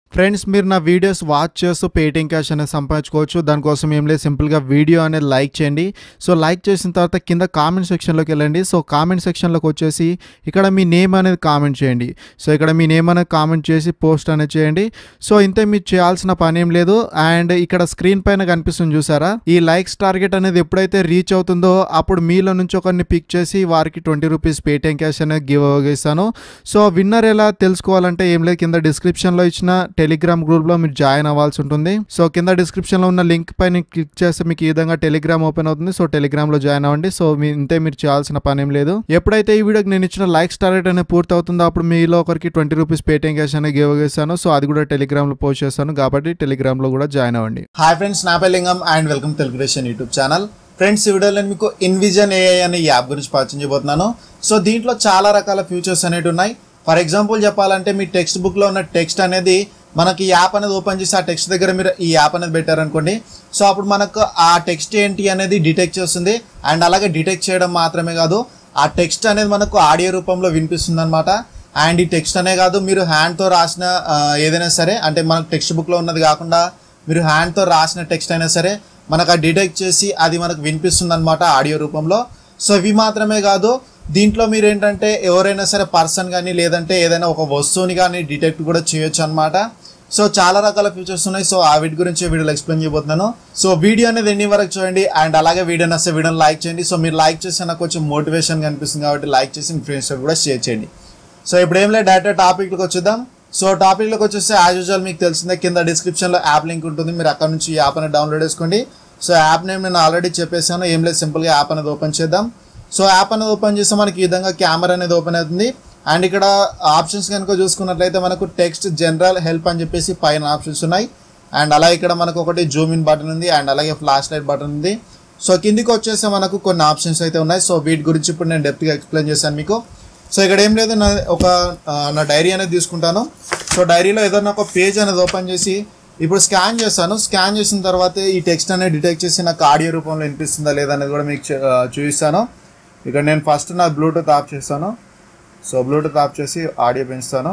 Friends మీరు నా videos watch చేస్తూ పేటింగ్ క్యాష్ అనేది సంపాదించుకోవచ్చు దానికోసం ఏం లేదు సింపుల్గా వీడియో అనేది లైక్ చేయండి సో లైక్ చేసిన తర్వాత కింద కామెంట్ సెక్షన్లోకి వెళ్ళండి సో కామెంట్ సెక్షన్లోకి వచ్చేసి ఇక్కడ మీ నేమ్ అనేది కామెంట్ చేయండి సో ఇక్కడ మీ నేమ్ అనేది కామెంట్ చేసి పోస్ట్ అనేది చేయండి సో ఇంతే మీరు చేయాల్సిన పని ఏం లేదు అండ్ ఇక్కడ స్క్రీన్ పైన కనిపిస్తుంది చూసారా ఈ లైక్స్ టార్గెట్ అనేది ఎప్పుడైతే రీచ్ అవుతుందో అప్పుడు మీలో నుంచి ఒకరిని పిక్ చేసి వారికి ట్వంటీ రూపీస్ పేటిఎం క్యాష్ అనేది గివ్ ఇస్తాను సో విన్నర్ ఎలా తెలుసుకోవాలంటే ఏం లేదు కింద డిస్క్రిప్షన్లో ఇచ్చిన టెలిగ్రామ్ గ్రూప్లో మీరు జాయిన్ అవ్వాల్సి ఉంటుంది సో కింద డిస్క్రిప్షన్లో ఉన్న లింక్ పైన క్లిక్ చేస్తే మీకు ఈ విధంగా టెలిగ్రామ్ ఓపెన్ అవుతుంది సో టెలిగ్రామ్లో జాయిన్ అవ్వండి సో మీ ఇంతే మీరు చేయాల్సిన పని ఏం లేదు ఎప్పుడైతే ఈ వీడియోకి నేను ఇచ్చిన లైక్స్ టార్గెట్ అనేది పూర్తి అవుతుందో అప్పుడు మీలో ఒకరికి ట్వంటీ రూపీస్ పేటిఎం క్యాష్ అనేది గివ్ చేస్తాను సో అది కూడా టెలిగ్రామ్లో పోస్ట్ చేస్తాను కాబట్టి టెలిగ్రామ్లో కూడా జాయిన్ అవ్వండి హాయ్ ఫ్రెండ్స్ నా పేరు Lingam and welcome Telugudesam YouTube channel friends ఈ వీడియోలో నేను మీకు ఇన్విజన్ ఏఐ అనే యాప్ గురించి పరిచయం చేయబోతున్నాను సో దీంట్లో చాలా రకాల ఫీచర్స్ అనేవి ఉన్నాయి ఫర్ ఎగ్జాంపుల్ చెప్పాలంటే మీ టెక్స్ట్ బుక్లో ఉన్న టెక్స్ట్ అనేది మనకి ఈ యాప్ అనేది ఓపెన్ చేసి ఆ టెక్స్ట్ దగ్గర మీరు ఈ యాప్ అనేది పెట్టారనుకోండి సో అప్పుడు మనకు ఆ టెక్స్ట్ ఏంటి అనేది డిటెక్ట్ చేస్తుంది అండ్ అలాగే డిటెక్ట్ చేయడం మాత్రమే కాదు ఆ టెక్స్ట్ అనేది మనకు ఆడియో రూపంలో వినిపిస్తుంది అనమాట అండ్ ఈ టెక్స్ట్ అనే కాదు మీరు హ్యాండ్తో రాసిన ఆ, ఏదైనా సరే అంటే మనకు టెక్స్ట్ బుక్లో ఉన్నది కాకుండా మీరు హ్యాండ్తో రాసిన టెక్స్ట్ అయినా సరే మనకు ఆ డిటెక్ట్ చేసి అది మనకు వినిపిస్తుంది అనమాట ఆడియో రూపంలో సో ఇవి మాత్రమే కాదు దీంట్లో మీరు ఏంటంటే ఎవరైనా సరే పర్సన్ కానీ లేదంటే ఏదైనా ఒక వస్తువుని కానీ డిటెక్ట్ కూడా చేయొచ్చు అనమాట సో చాలా రకాల ఫీచర్స్ ఉన్నాయి సో ఆ వీటి గురించి వీడియోలో ఎక్స్ప్లెయిన్ చేయబోతున్నాను సో వీడియో అనేది ఎన్ని వరకు చూడండి అండ్ అలాగే వీడియో నచ్చే వీడియోని లైక్ చేయండి సో మీరు లైక్ చేస్తే నాకు కొంచెం మోటివేషన్ కనిపిస్తుంది కాబట్టి లైక్ చేసి మీ ఫ్రెండ్స్ కూడా షేర్ చేయండి సో ఇప్పుడు ఏం లేదు డైరెక్ట్ టాపిక్లోకి వచ్చేద్దాం సో టాపిక్లోకి వచ్చేస్తే యాజ్ యూజువల్ మీకు తెలిసిందే కింద డిస్క్రిప్షన్లో యాప్ లింక్ ఉంటుంది మీరు అక్కడ నుంచి ఈ యాప్ అనేది డౌన్లోడ్ చేసుకోండి సో యాప్ నేమ్ నేను ఆల్రెడీ చెప్పేసాను ఏం లేదు సింపుల్గా యాప్ అనేది ఓపెన్ చేద్దాం సో యాప్ అనేది ఓపెన్ చేస్తే మనకి ఈ విధంగా కెమెరా అనేది ఓపెన్ అవుతుంది అండ్ ఇక్కడ ఆప్షన్స్ కనుక చూసుకున్నట్లయితే మనకు టెక్స్ట్ జనరల్ హెల్ప్ అని చెప్పేసి పైన ఆప్షన్స్ ఉన్నాయి అండ్ అలాగే ఇక్కడ మనకు ఒకటి జూమ్ ఇన్ బటన్ ఉంది అండ్ అలాగే ఫ్లాష్ లైట్ బటన్ ఉంది సో కిందికి వచ్చేస్తే మనకు కొన్ని ఆప్షన్స్ అయితే ఉన్నాయి సో వీటి గురించి ఇప్పుడు నేను డెప్త్గా ఎక్స్ప్లెయిన్ చేశాను మీకు సో ఇక్కడ ఏం లేదు నా ఒక ఆ, నా డైరీ అనేది తీసుకుంటాను సో డైరీలో ఏదైనా ఒక పేజ్ అనేది ఓపెన్ చేసి ఇప్పుడు స్కాన్ చేస్తాను స్కాన్ చేసిన తర్వాత ఈ టెక్స్ట్ అనేది డిటెక్ట్ చేసి నాకు ఆడియో రూపంలో వినిపిస్తుందా లేదా అనేది కూడా మీకు చూ- ఆ, చూపిస్తాను ఇక్కడ నేను ఫస్ట్ నా బ్లూటూత్ ఆఫ్ చేస్తాను సో బ్లూటూత్ ఆఫ్ చేసి ఆడియో పెంచుతాను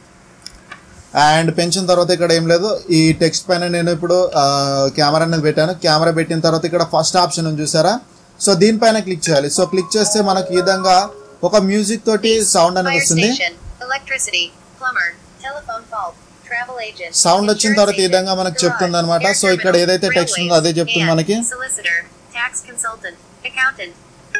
అండ్ పెంచిన తర్వాత ఇక్కడ ఏం లేదు ఈ టెక్స్ట్ పైన నేను ఇప్పుడు కెమెరా అనేది పెట్టాను కెమెరా పెట్టిన తర్వాత ఇక్కడ ఫస్ట్ ఆప్షన్ ఉంది చూసారా సో దీనిపైన క్లిక్ చేయాలి సో క్లిక్ చేస్తే మనకి ఈ విధంగా ఒక మ్యూజిక్ తోటి సౌండ్ అనేది Fire వస్తుంది station, electricity, plumber, telephone fault, travel agent. Sound వచ్చిన insurance తర్వాత ఈ agent, విధంగా మనకు garage, చెప్తుంది అనమాట air సో ఇక్కడ terminal, ఏదైతే టెక్స్ట్ ఉందో అదే railways, చెప్తుంది and మనకి solicitor, tax consultant, accountant.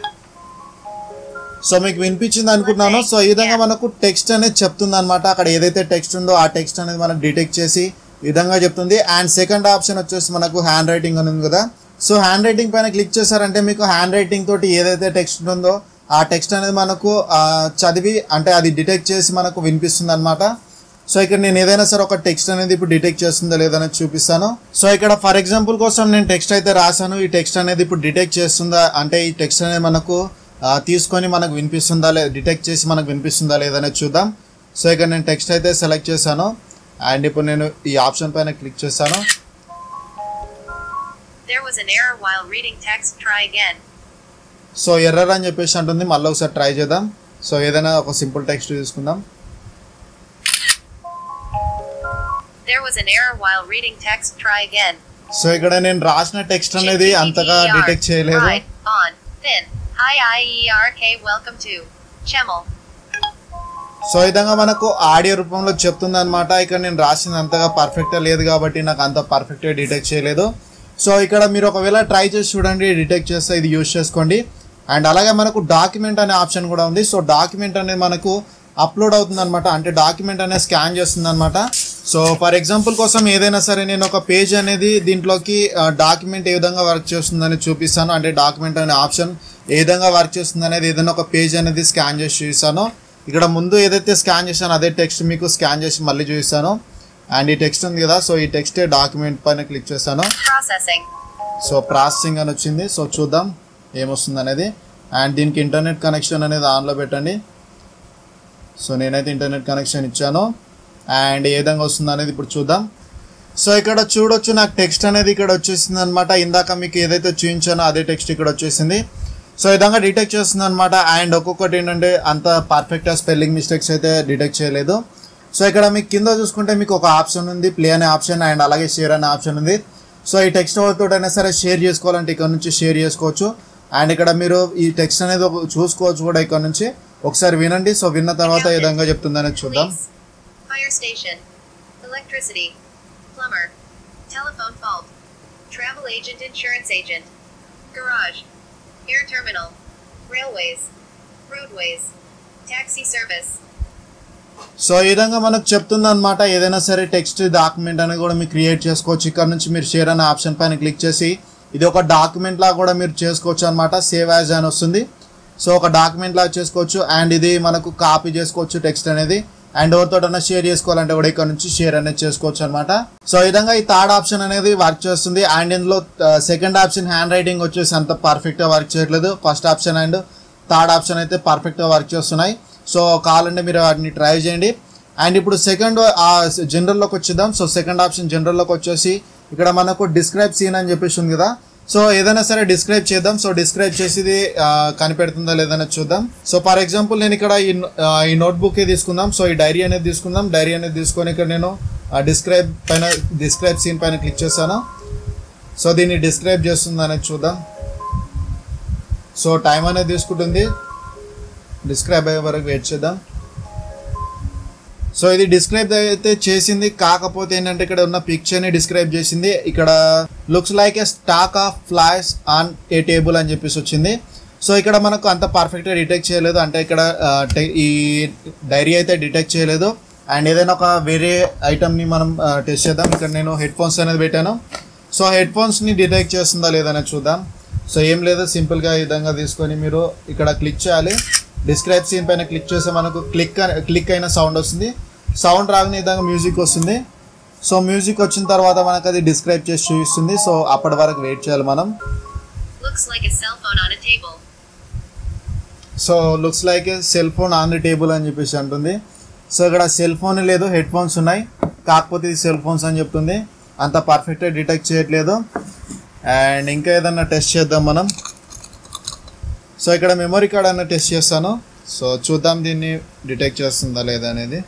So మీకు వినిపించింది అనుకుంటున్నాను సో ఈ విధంగా మనకు టెక్స్ట్ అనేది చెప్తుంది అనమాట అక్కడ ఏదైతే టెక్స్ట్ ఉందో ఆ టెక్స్ట్ అనేది మనకు డిటెక్ట్ చేసి ఈ విధంగా చెప్తుంది అండ్ సెకండ్ ఆప్షన్ వచ్చేసి మనకు హ్యాండ్ రైటింగ్ అని ఉంది కదా సో హ్యాండ్ రైటింగ్ పైన క్లిక్ చేశారంటే మీకు హ్యాండ్ రైటింగ్ తోటి ఏదైతే టెక్స్ట్ ఉందో ఆ టెక్స్ట్ అనేది మనకు ఆ, చదివి అంటే అది డిటెక్ట్ చేసి మనకు వినిపిస్తుంది అనమాట సో ఇక్కడ నేను ఏదైనా సరే ఒక టెక్స్ట్ అనేది ఇప్పుడు డిటెక్ట్ చేస్తుందో లేదనేది చూపిస్తాను సో ఇక్కడ ఫర్ ఎగ్జాంపుల్ కోసం నేను టెక్స్ట్ అయితే రాశాను ఈ టెక్స్ట్ అనేది ఇప్పుడు డిటెక్ట్ చేస్తుందా అంటే ఈ టెక్స్ట్ అనేది మనకు ఆ, తీసుకొని మనకు వినిపిస్తుందా లేదా డిటెక్ట్ చేసి మనకు వినిపిస్తుందా లేదనేది చూద్దాం సో ఇక్కడ నేను టెక్స్ట్ అయితే సెలెక్ట్ చేశాను అండ్ ఇప్పుడు నేను ఈ ఆప్షన్ పైన క్లిక్ చేశాను There was an error while reading text. Try again. So error అని చెప్పేసి అంటుంది మళ్ళీ ఒకసారి ట్రై చేద్దాం సో ఏదైనా ఒక సింపుల్ టెక్స్ట్ తీసుకుందాం There was an error while reading text. Try again. So ఇక్కడ నేను రాసిన టెక్స్ట్ అనేది అంతగా GTTER, డిటెక్ట్ చేయలేదు Ride, on, thin. Hi IERK. Welcome to Chemel. So ఈ విధంగా మనకు ఆడియో రూపంలో చెప్తుంది అనమాట ఇక్కడ నేను రాసింది అంతగా పర్ఫెక్ట్గా లేదు కాబట్టి నాకు అంత పర్ఫెక్ట్గా డిటెక్ట్ చేయలేదు సో ఇక్కడ మీరు ఒకవేళ ట్రై చేసి చూడండి డిటెక్ట్ చేస్తే ఇది యూస్ చేసుకోండి అండ్ అలాగే మనకు డాక్యుమెంట్ అనే ఆప్షన్ కూడా ఉంది సో డాక్యుమెంట్ అనేది మనకు అప్లోడ్ అవుతుంది అనమాట అంటే డాక్యుమెంట్ అనేది స్కాన్ చేస్తుంది అనమాట సో ఫర్ ఎగ్జాంపుల్ కోసం ఏదైనా సరే నేను ఒక పేజ్ అనేది దీంట్లోకి డాక్యుమెంట్ ఏ విధంగా వర్క్ చేస్తుందని చూపిస్తాను అంటే డాక్యుమెంట్ అనే ఆప్షన్ ఏ విధంగా వర్క్ చేస్తుంది అనేది ఏదైనా ఒక పేజ్ అనేది స్కాన్ చేసి చూపిస్తాను ఇక్కడ ముందు ఏదైతే స్కాన్ చేశానో అదే టెక్స్ట్ మీకు స్కాన్ చేసి మళ్ళీ చూపిస్తాను అండ్ ఈ టెక్స్ట్ ఉంది కదా సో ఈ టెక్స్ట్ డాక్యుమెంట్ పైన క్లిక్ చేస్తాను Processing. సో ప్రాసెసింగ్ అని వచ్చింది సో చూద్దాం ఏమొస్తుంది అనేది అండ్ దీనికి ఇంటర్నెట్ కనెక్షన్ అనేది ఆన్లో పెట్టండి సో నేనైతే ఇంటర్నెట్ కనెక్షన్ ఇచ్చాను అండ్ ఏ విధంగా వస్తుంది అనేది ఇప్పుడు చూద్దాం సో ఇక్కడ చూడొచ్చు నాకు టెక్స్ట్ అనేది ఇక్కడ వచ్చేసింది అనమాట ఇందాక మీకు ఏదైతే చూపించానో అదే టెక్స్ట్ ఇక్కడ వచ్చేసింది సో ఈ విధంగా డిటెక్ట్ చేస్తుంది అనమాట అండ్ ఒక్కొక్కటి ఏంటంటే అంత పర్ఫెక్ట్గా స్పెల్లింగ్ మిస్టేక్స్ అయితే డిటెక్ట్ చేయలేదు సో ఇక్కడ మీకు కింద చూసుకుంటే మీకు ఒక ఆప్షన్ ఉంది ప్లే అనే ఆప్షన్ అండ్ అలాగే షేర్ అనే ఆప్షన్ ఉంది సో ఈ టెక్స్ట్ ఎవరితోటైనా సరే షేర్ చేసుకోవాలంటే ఇక్కడ నుంచి షేర్ చేసుకోవచ్చు అండ్ ఇక్కడ మీరు ఈ టెక్స్ట్ అనేది ఒక- చూసుకోవచ్చు కూడా ఇక్కడ నుంచి ఒకసారి వినండి సో విన్న తర్వాత ఏ విధంగా చెప్తుందనేది చూద్దాం Police. Fire station. Electricity. Plumber. Telephone fault. Travel agent, insurance agent. Garage. Air terminal. Railways. Roadways. Taxi service. So ఈ విధంగా మనకు చెప్తుంది అనమాట ఏదైనా సరే టెక్స్ట్ డాక్యుమెంట్ అనేది కూడా మీరు క్రియేట్ చేసుకోవచ్చు ఇక్కడ నుంచి మీరు షేర్ అనే ఆప్షన్ పైన క్లిక్ చేసి ఇది ఒక డాక్యుమెంట్ లాగా కూడా మీరు చేసుకోవచ్చు అనమాట సేవ్ యాజ్ అని వస్తుంది సో ఒక డాక్యుమెంట్ లాగా చేసుకోవచ్చు అండ్ ఇది మనకు కాపీ చేసుకోవచ్చు టెక్స్ట్ అనేది అండ్ ఎవరితోటైనా షేర్ చేసుకోవాలంటే కూడా ఇక్కడ నుంచి షేర్ అనేది చేసుకోవచ్చు అనమాట సో ఈ విధంగా ఈ థర్డ్ ఆప్షన్ అనేది వర్క్ చేస్తుంది అండ్ ఇందులో సెకండ్ ఆప్షన్ హ్యాండ్ రైటింగ్ వచ్చేసి అంత పర్ఫెక్ట్గా వర్క్ చేయట్లేదు first option and third option అయితే పర్ఫెక్ట్గా వర్క్ చేస్తున్నాయి సో కావాలంటే మీరు వాటిని ట్రై చేయండి అండ్ ఇప్పుడు సెకండ్ ఆ జనరల్లోకి వచ్చేద్దాం సో సెకండ్ ఆప్షన్ జనరల్లోకి వచ్చేసి ఇక్కడ మనకు డిస్క్రైబ్ సీన్ అని చెప్పేసి ఉంది కదా సో ఏదైనా సరే డిస్క్రైబ్ చేద్దాం సో డిస్క్రైబ్ చేసేది ఆ, కనిపెడుతుందా లేదని చూద్దాం సో ఫర్ ఎగ్జాంపుల్ నేను ఇక్కడ ఈ ఆ, ఈ నోట్బుక్ తీసుకుందాం సో ఈ డైరీ అనేది తీసుకుందాం డైరీ అనేది తీసుకొని ఇక్కడ నేను డిస్క్రైబ్ పైన డిస్క్రైబ్ సీన్ పైన క్లిక్ చేస్తాను సో దీన్ని డిస్క్రైబ్ చేస్తుంది అనేది చూద్దాం సో టైం అనేది తీసుకుంటుంది డిస్క్రైబ్ అయ్యే వరకు వెయిట్ చేద్దాం సో ఇది డిస్క్రైబ్ అయితే చేసింది కాకపోతే ఏంటంటే ఇక్కడ ఉన్న పిక్చర్ని డిస్క్రైబ్ చేసింది ఇక్కడ looks like a stack of flash on a table అని చెప్పేసి వచ్చింది సో ఇక్కడ మనకు అంత పర్ఫెక్ట్గా డిటెక్ట్ చేయలేదు అంటే ఇక్కడ ఆ, టె- ఈ డైరీ అయితే డిటెక్ట్ చేయలేదు అండ్ ఏదైనా ఒక వేరే ఐటమ్ని మనం టెస్ట్ చేద్దాం ఇక్కడ నేను హెడ్ ఫోన్స్ అనేది పెట్టాను సో హెడ్ ఫోన్స్ని డిటెక్ట్ చేస్తుందా లేదనేది చూద్దాం సో ఏం లేదు సింపుల్గా ఈ విధంగా తీసుకొని మీరు ఇక్కడ క్లిక్ చేయాలి డిస్క్రైబ్ సీన్ పైన క్లిక్ చేస్తే మనకు క్లిక్ క్లిక్ అయిన సౌండ్ వస్తుంది సౌండ్ రాగానే ఈ విధంగా మ్యూజిక్ వస్తుంది సో మ్యూజిక్ వచ్చిన తర్వాత మనకు అది డిస్క్రైబ్ చేసి చూపిస్తుంది సో అప్పటి వరకు వెయిట్ చేయాలి మనం Looks like a cell phone on a table. So looks like cell phone on the table అని చెప్పేసి అంటుంది సో ఇక్కడ సెల్ ఫోన్ లేదు హెడ్ ఫోన్స్ ఉన్నాయి కాకపోతే ఇది సెల్ ఫోన్స్ అని చెప్తుంది అంత పర్ఫెక్ట్గా డిటెక్ట్ చేయట్లేదు అండ్ ఇంకా ఏదన్నా టెస్ట్ చేద్దాం మనం సో ఇక్కడ మెమరీ కార్డ్ అన్న టెస్ట్ చేస్తాను సో చూద్దాం దీన్ని డిటెక్ట్ చేస్తుందా లేదా అనేది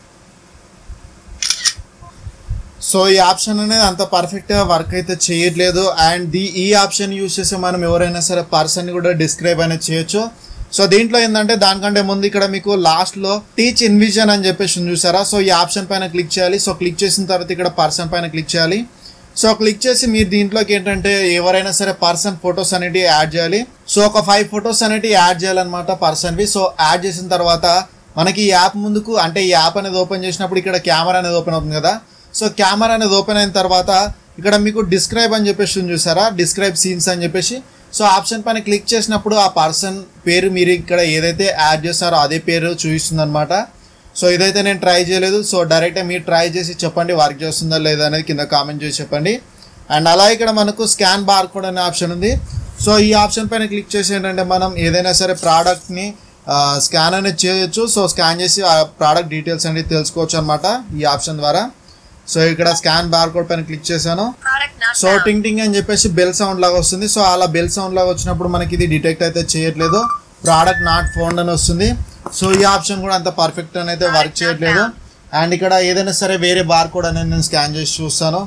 సో ఈ ఆప్షన్ అనేది అంత పర్ఫెక్ట్గా వర్క్ అయితే చేయట్లేదు అండ్ ది ఈ ఆప్షన్ యూస్ చేసి మనం ఎవరైనా సరే పర్సన్ కూడా డిస్క్రైబ్ అనేది చేయొచ్చు సో దీంట్లో ఏంటంటే దానికంటే ముందు ఇక్కడ మీకు లాస్ట్లో టీచ్ ఇన్విజన్ అని చెప్పేసి ఉంది చూసారా సో ఈ ఆప్షన్ పైన క్లిక్ చేయాలి సో క్లిక్ చేసిన తర్వాత ఇక్కడ పర్సన్ పైన క్లిక్ చేయాలి సో క్లిక్ చేసి మీరు దీంట్లోకి ఏంటంటే ఎవరైనా సరే పర్సన్ ఫొటోస్ అనేటివి యాడ్ చేయాలి సో ఒక ఫైవ్ ఫొటోస్ అనేటివి యాడ్ చేయాలన్నమాట పర్సన్వి సో యాడ్ చేసిన తర్వాత మనకి ఈ యాప్ ముందుకు అంటే ఈ యాప్ అనేది ఓపెన్ చేసినప్పుడు ఇక్కడ కెమెరా అనేది ఓపెన్ అవుతుంది కదా సో కెమెరా అనేది ఓపెన్ అయిన తర్వాత ఇక్కడ మీకు డిస్క్రైబ్ అని చెప్పేసి ఉంది చూసారా డిస్క్రైబ్ సీన్స్ అని చెప్పేసి సో ఆప్షన్ పైన క్లిక్ చేసినప్పుడు ఆ పర్సన్ పేరు మీరు ఇక్కడ ఏదైతే యాడ్ చేస్తారో అదే పేరు చూపిస్తుంది అనమాట సో ఇదైతే నేను ట్రై చేయలేదు సో డైరెక్ట్గా మీరు ట్రై చేసి చెప్పండి వర్క్ చేస్తుందా లేదా అనేది కింద కామెంట్ చేసి చెప్పండి అండ్ అలా ఇక్కడ మనకు స్కాన్ బార్ కోడ్ అనే ఆప్షన్ ఉంది సో ఈ ఆప్షన్ పైన క్లిక్ చేసి ఏంటంటే మనం ఏదైనా సరే ప్రోడక్ట్ని స్కాన్ అనేది చేయొచ్చు సో స్కాన్ చేసి ఆ ప్రోడక్ట్ డీటెయిల్స్ అనేది తెలుసుకోవచ్చు అనమాట ఈ ఆప్షన్ ద్వారా సో ఇక్కడ స్కాన్ బార్ కోడ్ పైన క్లిక్ చేశాను Product not సో found. టింగ్ టింగ్ అని చెప్పేసి బెల్ సౌండ్ లాగా వస్తుంది సో అలా బెల్ సౌండ్ లాగా వచ్చినప్పుడు మనకి ఇది డిటెక్ట్ అయితే చేయట్లేదు ప్రోడక్ట్ నాట్ ఫోన్ అని వస్తుంది సో ఈ ఆప్షన్ కూడా అంత పర్ఫెక్ట్ అని అయితే వర్క్ చేయట్లేదు అండ్ ఇక్కడ ఏదైనా సరే వేరే బార్ కోడ్ అనేది నేను స్కాన్ చేసి చూస్తాను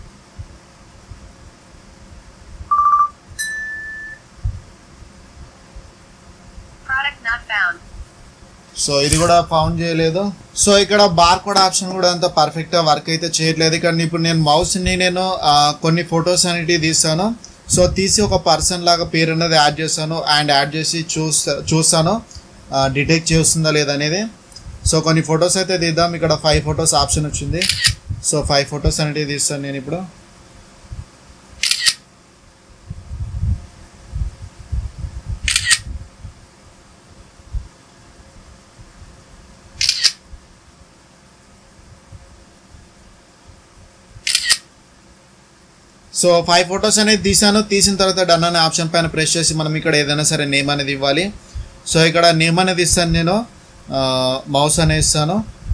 Product not found. సో ఇది కూడా ఫౌండ్ చేయలేదు సో ఇక్కడ బార్ కోడ్ ఆప్షన్ కూడా అంత పర్ఫెక్ట్గా వర్క్ అయితే చేయట్లేదు ఇక్కడ ఇప్పుడు నేను మౌస్ని నేను ఆ, కొన్ని ఫొటోస్ అనేటివి తీస్తాను సో తీసి ఒక పర్సన్ లాగా పేరు అనేది యాడ్ చేస్తాను అండ్ యాడ్ చేసి చూస్తా చూస్తాను డిటెక్ట్ చేస్తుందా లేదనేది సో కొన్ని ఫొటోస్ అయితే తీద్దాం ఇక్కడ ఫైవ్ ఫొటోస్ ఆప్షన్ వచ్చింది సో ఫైవ్ ఫొటోస్ అనేటివి తీస్తాను నేను ఇప్పుడు సో ఫైవ్ ఫొటోస్ అనేది తీసాను తీసిన తర్వాత డన్ అనే ఆప్షన్ పైన ప్రెస్ చేసి మనం ఇక్కడ ఏదైనా సరే నేమ్ అనేది ఇవ్వాలి సో ఇక్కడ నేమ్ అనేది ఇస్తాను నేను మౌస్ అనేది ఇస్తాను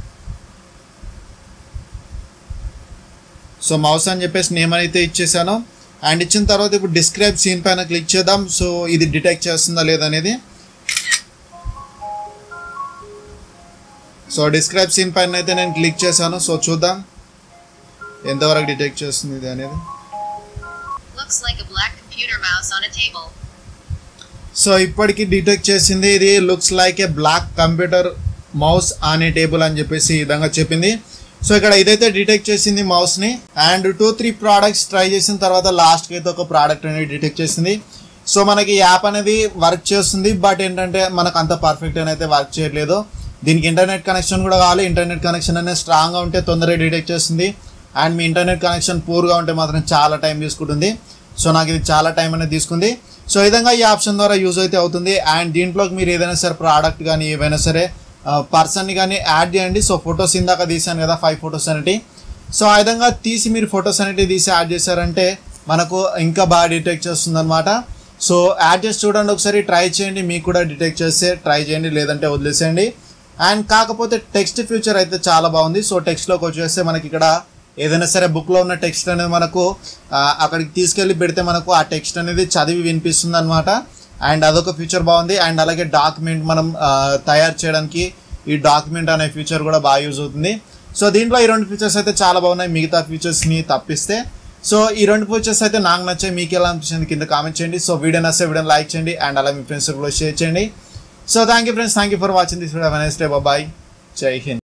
సో మౌస్ అని చెప్పేసి నేమ్ అయితే ఇచ్చేసాను అండ్ ఇచ్చిన తర్వాత ఇప్పుడు డిస్క్రైబ్ సీన్ పైన క్లిక్ చేద్దాం సో ఇది డిటెక్ట్ చేస్తుందా లేదనేది సో డిస్క్రైబ్ సీన్ పైన అయితే నేను క్లిక్ చేశాను సో చూద్దాం ఎంతవరకు డిటెక్ట్ చేస్తుంది ఇది అనేది Looks like a black computer mouse on a table. So ఇప్పటికి డిటెక్ట్ చేసింది ఇది looks like a black computer mouse on a table అని చెప్పేసి ఈ విధంగా చెప్పింది సో ఇక్కడ ఇదైతే డిటెక్ట్ చేసింది మౌస్ని and two three products try చేసిన తర్వాత లాస్ట్కి అయితే ఒక ప్రోడక్ట్ అనేది డిటెక్ట్ చేసింది సో మనకి యాప్ అనేది వర్క్ చేస్తుంది బట్ ఏంటంటే మనకు అంత పర్ఫెక్ట్ అయితే వర్క్ చేయట్లేదు దీనికి ఇంటర్నెట్ కనెక్షన్ కూడా కావాలి ఇంటర్నెట్ కనెక్షన్ అనేది స్ట్రాంగ్గా ఉంటే తొందరగా డిటెక్ట్ చేస్తుంది అండ్ మీ ఇంటర్నెట్ కనెక్షన్ పూర్గా ఉంటే మాత్రం చాలా టైం తీసుకుంటుంది సో నాకు ఇది చాలా టైం అనేది తీసుకుంది సో ఈ విధంగా ఈ ఆప్షన్ ద్వారా యూజ్ అయితే అవుతుంది అండ్ దీంట్లోకి మీరు ఏదైనా సరే ప్రోడక్ట్ కానీ ఏవైనా సరే పర్సన్ని కానీ యాడ్ చేయండి సో ఫొటోస్ ఇందాక తీసాను కదా ఫైవ్ ఫొటోస్ అనేటి సో ఆ విధంగా తీసి మీరు ఫొటోస్ అనేటివి తీసి యాడ్ చేశారంటే మనకు ఇంకా బాగా డిటెక్ట్ చేస్తుంది అనమాట సో యాడ్ చేసి చూడండి ఒకసారి ట్రై చేయండి మీకు కూడా డిటెక్ట్ చేస్తే ట్రై చేయండి లేదంటే వదిలేసేయండి అండ్ కాకపోతే టెక్స్ట్ ఫ్యూచర్ అయితే చాలా బాగుంది సో టెక్స్ట్లోకి వచ్చేస్తే మనకి ఇక్కడ ఏదైనా సరే బుక్లో ఉన్న టెక్స్ట్ అనేది మనకు ఆ, అక్కడికి తీసుకెళ్ళి పెడితే మనకు ఆ టెక్స్ట్ అనేది చదివి వినిపిస్తుంది అనమాట అండ్ అదొక ఫీచర్ బాగుంది అండ్ అలాగే డాక్యుమెంట్ మనం ఆ, తయారు చేయడానికి ఈ డాక్యుమెంట్ అనే ఫీచర్ కూడా బాగా యూజ్ అవుతుంది సో దీంట్లో ఈ రెండు ఫీచర్స్ అయితే చాలా బాగున్నాయి మిగతా ఫీచర్స్ని తప్పిస్తే సో ఈ రెండు ఫీచర్స్ అయితే నాకు నచ్చాయి మీకు ఎలా అనిపించింది కింద కామెంట్ చేయండి సో వీడియో నచ్చే వీడియో లైక్ చేయండి అండ్ అలా మీ ఫ్రెండ్స్ కూడా షేర్ చేయండి so thank you friends thank you for watching this video next day bye Jai Hind